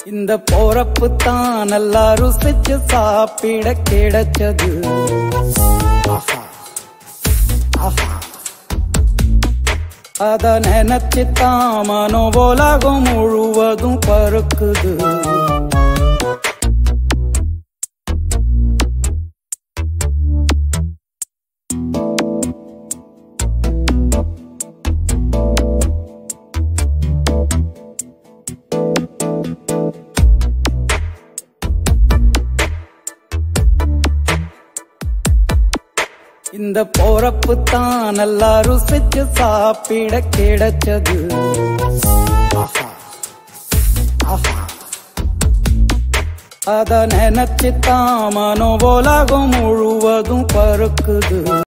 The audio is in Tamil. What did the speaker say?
இந்த போறப்பு தான் நல்லா ருசிச்சு சாப்பிட கிடைச்சது ஆஹா, ஆஹா. அத நினைச்சுத்தான் மனோ உலகம் முழுவதும் பருக்குது இந்த போறப்பு தான் நல்லா ருசிச்சு சாப்பிட கிடைச்சது ஆஹா, ஆஹா. அத நினைச்சுத்தான் மனோ உலகம் முழுவதும் பருக்குது